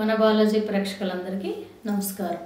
మన బాలాజీ ప్రేక్షకులందరికీ నమస్కారం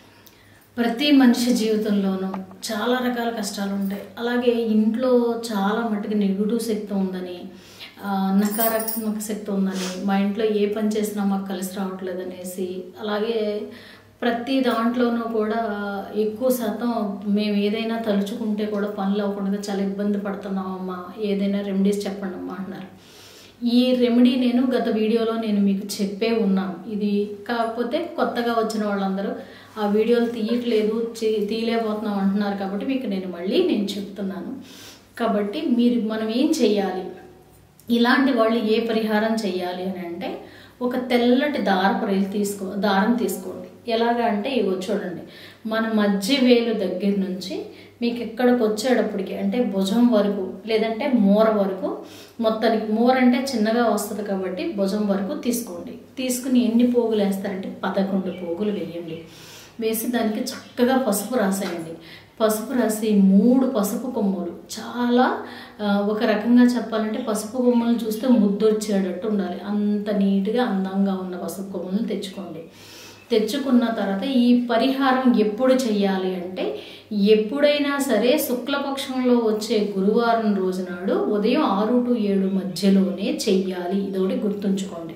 ప్రతి మనిషి జీవితంలోనూ చాలా రకాల కష్టాలు ఉంటాయి అలాగే ఇంట్లో చాలా మట్టుకు నెగిటివ్ శక్తి ఉందని ఆ, నకారాత్మక శక్తి ఉందని మా ఇంట్లో ఏ పని చేసినా మాకు కలిసి రావట్లేదు అనేసి అలాగే ప్రతి దాంట్లోనూ కూడా ఎక్కువ శాతం మేము ఏదైనా తలుచుకుంటే కూడా పనులు అవ్వకుండా చాలా ఇబ్బంది పడుతున్నామమ్మా ఏదైనా రెమెడీస్ చెప్పండి అమ్మా అంటున్నారు ఈ రెమెడీ నేను గత వీడియోలో నేను మీకు చెప్పే ఉన్నాను ఇది కాకపోతే కొత్తగా వచ్చిన వాళ్ళందరూ ఆ వీడియోలు తీయట్లేదు చే- తీయలేకపోతున్నాం అంటున్నారు కాబట్టి మీకు నేను మళ్ళీ నేను చెప్తున్నాను కాబట్టి మీరు మనం ఏం చెయ్యాలి ఇలాంటి వాళ్ళు ఏ పరిహారం చెయ్యాలి అని అంటే ఒక తెల్లటి దారపు రైలు తీసుకో దారం తీసుకోండి ఎలాగా అంటే ఇగో చూడండి మన మధ్య వేలు దగ్గర నుంచి మీకు ఎక్కడికి వచ్చేటప్పటికి అంటే భుజం వరకు లేదంటే మూర వరకు మొత్తానికి మూర అంటే చిన్నగా వస్తుంది కాబట్టి భుజం వరకు తీసుకోండి తీసుకుని ఎన్ని పోగులు వేస్తారంటే పదకొండు పోగులు వేయండి వేసి దానికి చక్కగా పసుపు రాసేయండి పసుపు రాసి మూడు పసుపు కొమ్ములు చాలా ఆ, ఒక రకంగా చెప్పాలంటే పసుపు కొమ్ములను చూస్తే ముద్దు వచ్చేటట్టు ఉండాలి అంత నీట్గా అందంగా ఉన్న పసుపు కొమ్ములను తెచ్చుకోండి తెచ్చుకున్న తర్వాత ఈ పరిహారం ఎప్పుడు చేయాలి అంటే ఎప్పుడైనా సరే శుక్లపక్షంలో వచ్చే గురువారం రోజు నాడు ఉదయం ఆరు టు ఏడు మధ్యలోనే చెయ్యాలి ఇదొకటి గుర్తుంచుకోండి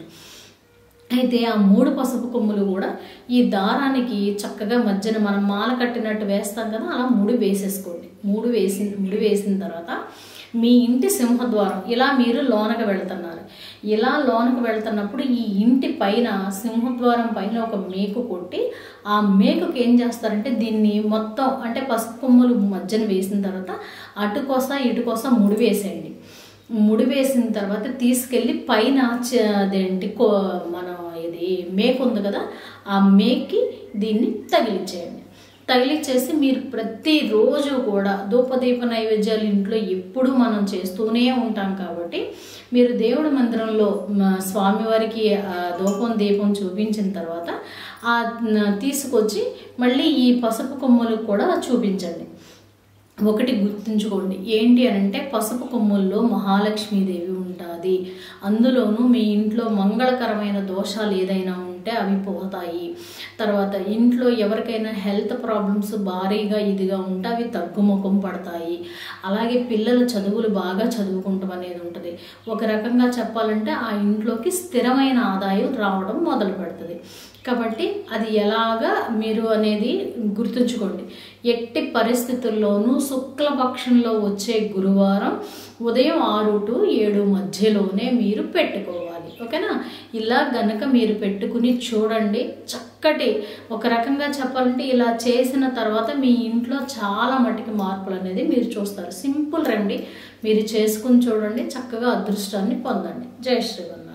అయితే ఆ మూడు పసుపు కొమ్ములు కూడా ఈ దారానికి చక్కగా మధ్యన మనం మాల కట్టినట్టు వేస్తాం కదా అలా ముడి వేసేసుకోండి మూడు వేసి ముడి వేసిన తర్వాత మీ ఇంటి సింహద్వారం ఇలా మీరు లోనకి వెళ్తున్నారు ఇలా లోనకి వెళ్తున్నప్పుడు ఈ ఇంటి పైన సింహద్వారం పైన ఒక మేకు కొట్టి ఆ మేకుకి ఏం చేస్తారంటే దీన్ని మొత్తం అంటే పసుపు కొమ్ములు మధ్యన వేసిన తర్వాత అటుకోస ఇటుకోస ముడి వేసేయండి ముడి వేసిన తర్వాత తీసుకెళ్ళి పైన చ- అదేంటి కో మన ఇది మేకు ఉంది కదా ఆ మేక్కి దీన్ని తగిలించేయండి తగిలిచ్చేసి మీరు ప్రతిరోజు కూడా ధూపదీప నైవేద్యాలు ఇంట్లో ఎప్పుడూ మనం చేస్తూనే ఉంటాం కాబట్టి మీరు దేవుడి మందిరంలో మ, స్వామివారికి ఆ ధూపం దీపం చూపించిన తర్వాత ఆ న- తీసుకొచ్చి మళ్ళీ ఈ పసుపు కొమ్ములకు కూడా చూపించండి ఒకటి గుర్తుంచుకోండి ఏంటి అని అంటే పసుపు కొమ్ముల్లో మహాలక్ష్మీదేవి ఉంటుంది అందులోనూ మీ ఇంట్లో మంగళకరమైన దోషాలు ఏదైనా ఉంటే అవి పోతాయి తర్వాత ఇంట్లో ఎవరికైనా హెల్త్ ప్రాబ్లమ్స్ భారీగా ఇదిగా ఉంటే అవి తగ్గుముఖం పడతాయి అలాగే పిల్లల చదువులు బాగా చదువుకుంటాం అనేది ఉంటుంది ఒక రకంగా చెప్పాలంటే ఆ ఇంట్లోకి స్థిరమైన ఆదాయం రావడం మొదలు పెడుతుంది కాబట్టి అది ఎలాగా మీరు అనేది గుర్తుంచుకోండి ఎట్టి పరిస్థితుల్లోనూ శుక్లపక్షంలో వచ్చే గురువారం ఉదయం ఆరు టు ఏడు మధ్యలోనే మీరు పెట్టుకోవాలి ఓకేనా ఇలా గనక మీరు పెట్టుకుని చూడండి చక్కటి ఒక రకంగా చెప్పాలంటే ఇలా చేసిన తర్వాత మీ ఇంట్లో చాలా మటుకి మార్పులు అనేది మీరు చూస్తారు సింపుల్ రెమెడీ మీరు చేసుకుని చూడండి చక్కగా అదృష్టాన్ని పొందండి జై శ్రీవన్